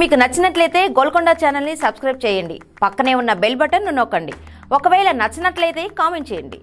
మీకు నచ్చినట్లయితే గోల్కొండ ఛానల్ని సబ్స్క్రైబ్ చేయండి పక్కనే ఉన్న బెల్ బటన్ నొక్కండి ఒకవేళ నచ్చినట్లయితే కామెంట్ చేయండి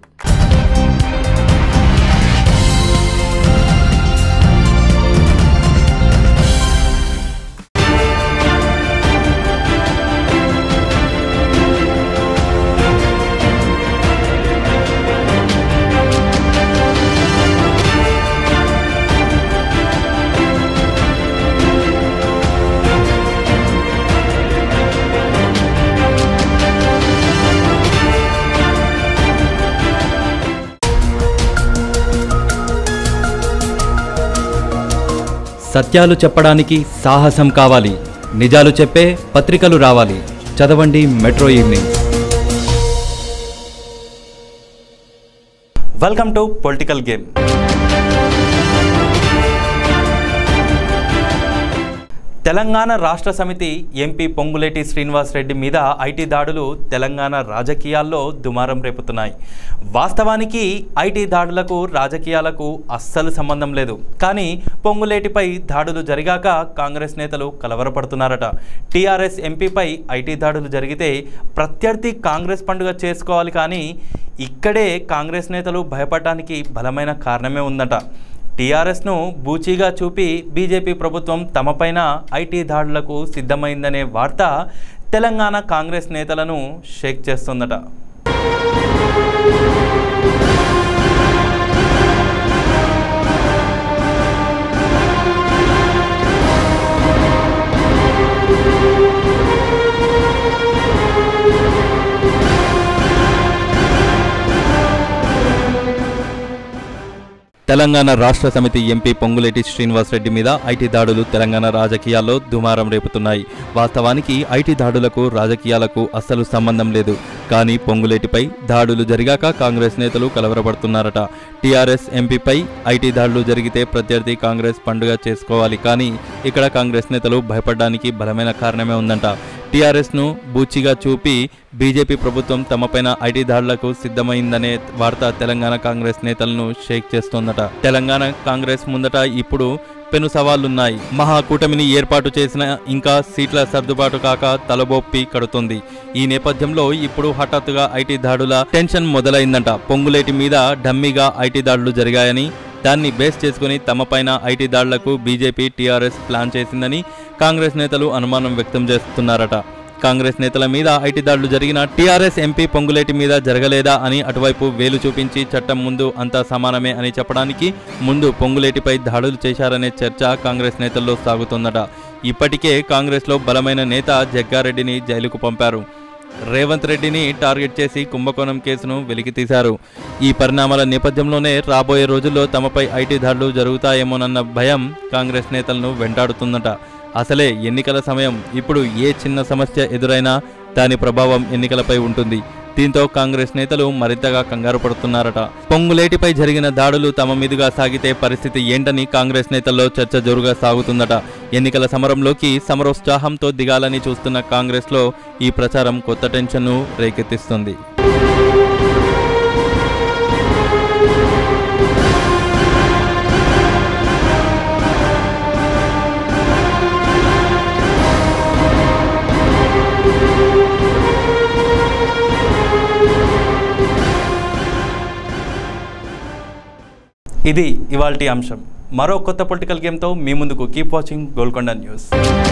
సత్యాలు చెప్పడానికి సాహసం కావాలి నిజాలు చెప్పే పత్రికలు రావాలి చదవండి metro evening welcome to political game Telangana Rashtra Samithi MP Ponguleti Srinivas Reddy మీద ఐటీ దాడులు తెలంగాణ రాజకీయాల్లో దుమారం రేపుతున్నాయి వాస్తవానికి ఐటీ దాడులకు రాజకీయాలకు అస్సలు సంబంధం లేదు కానీ పొంగులేటిపై దాడులు జరిగాక కాంగ్రెస్ నేతలు కలవరపడుతున్నారట టీఆర్ఎస్ ఎంపీపై ఐటీ దాడులు జరిగితే ప్రత్యర్థి కాంగ్రెస్ పండుగ చేసుకోవాలి కానీ ఇక్కడే కాంగ్రెస్ నేతలు భయపడడానికి బలమైన కారణమే ఉందట టీఆర్ఎస్ను బూచీగా చూపి బీజేపీ ప్రభుత్వం తమపైన ఐటీ దాడులకు సిద్ధమైందనే వార్త తెలంగాణ కాంగ్రెస్ నేతలను షేక్ చేస్తుందట తెలంగాణ రాష్ట్ర సమితి ఎంపీ పొంగులేటి శ్రీనివాసరెడ్డి మీద ఐటీ దాడులు తెలంగాణ రాజకీయాల్లో దుమారం రేపుతున్నాయి వాస్తవానికి ఐటీ దాడులకు రాజకీయాలకు అస్సలు సంబంధం లేదు కానీ పొంగులేటిపై దాడులు జరిగాక కాంగ్రెస్ నేతలు కలవరపడుతున్నారట టీఆర్ఎస్ ఎంపీపై ఐటీ దాడులు జరిగితే ప్రత్యర్థి కాంగ్రెస్ పండుగ చేసుకోవాలి కానీ ఇక్కడ కాంగ్రెస్ నేతలు భయపడడానికి బలమైన కారణమే ఉందంట టీఆర్ఎస్ను బూచిగా చూపి బీజేపీ ప్రభుత్వం తమపైన ఐటీ దాడులకు సిద్ధమైందనే వార్త తెలంగాణ కాంగ్రెస్ నేతలను షేక్ చేస్తోందట తెలంగాణ కాంగ్రెస్ ముందట ఇప్పుడు పెను సవాళ్లున్నాయి మహాకూటమిని ఏర్పాటు చేసిన ఇంకా సీట్ల సర్దుబాటు కాక తలబొప్పి కడుతుంది ఈ నేపథ్యంలో ఇప్పుడు హఠాత్తుగా ఐటీ దాడుల టెన్షన్ మొదలైందంట పొంగులేటి మీద డమ్మీగా ఐటీ దాడులు జరిగాయని దాన్ని బేస్ చేసుకుని తమపైన ఐటీ దాడులకు బీజేపీ టీఆర్ఎస్ ప్లాన్ చేసిందని కాంగ్రెస్ నేతలు అనుమానం వ్యక్తం చేస్తున్నారట కాంగ్రెస్ నేతల మీద ఐటీ దాడులు జరిగిన టీఆర్ఎస్ ఎంపీ పొంగులేటి మీద జరగలేదా అని అటువైపు వేలు చూపించి చట్టం ముందు అంతా సమానమే అని చెప్పడానికి ముందు పొంగులేటిపై దాడులు చేశారనే చర్చ కాంగ్రెస్ నేతల్లో సాగుతుందట ఇప్పటికే కాంగ్రెస్లో బలమైన నేత జగ్గారెడ్డిని జైలుకు పంపారు రేవంత్ రెడ్డిని టార్గెట్ చేసి కుంభకోణం కేసును వెలికితీశారు ఈ పరిణామాల నేపథ్యంలోనే రాబోయే రోజుల్లో తమపై ఐటీ దాడులు జరుగుతాయేమోనన్న భయం కాంగ్రెస్ నేతలను వెంటాడుతుందట అసలే ఎన్నికల సమయం ఇప్పుడు ఏ చిన్న సమస్య ఎదురైనా దాని ప్రభావం ఎన్నికలపై ఉంటుంది దీంతో కాంగ్రెస్ నేతలు మరింతగా కంగారు పడుతున్నారట పొంగులేటిపై జరిగిన దాడులు తమ మీదుగా సాగితే పరిస్థితి ఏంటని కాంగ్రెస్ నేతల్లో చర్చ జోరుగా సాగుతుందట ఎన్నికల సమరంలోకి సమరోత్సాహంతో దిగాలని చూస్తున్న కాంగ్రెస్లో ఈ ప్రచారం కొత్త టెన్షన్ను రేకెత్తిస్తుంది ఇది ఇవాల్టి అంశం మరో కొత్త పొలిటికల్ గేమ్తో మీ ముందుకు కీప్ వాచింగ్ గోల్కొండ న్యూస్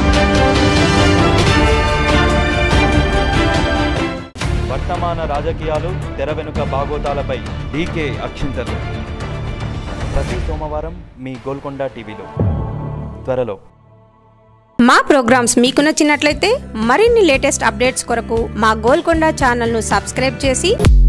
వర్తమాన రాజకీయాలు తెర వెనుక బాగోతాలపై డీకే అక్షింతలు ప్రతి సోమవారం మీ గోల్కొండ టీవీలో త్వరలో మా ప్రోగ్రామ్స్ మీకు నచ్చినట్లయితే మరిన్ని లేటెస్ట్ అప్డేట్స్ కొరకు మా గోల్కొండ ఛానల్ను సబ్స్క్రైబ్ చేసి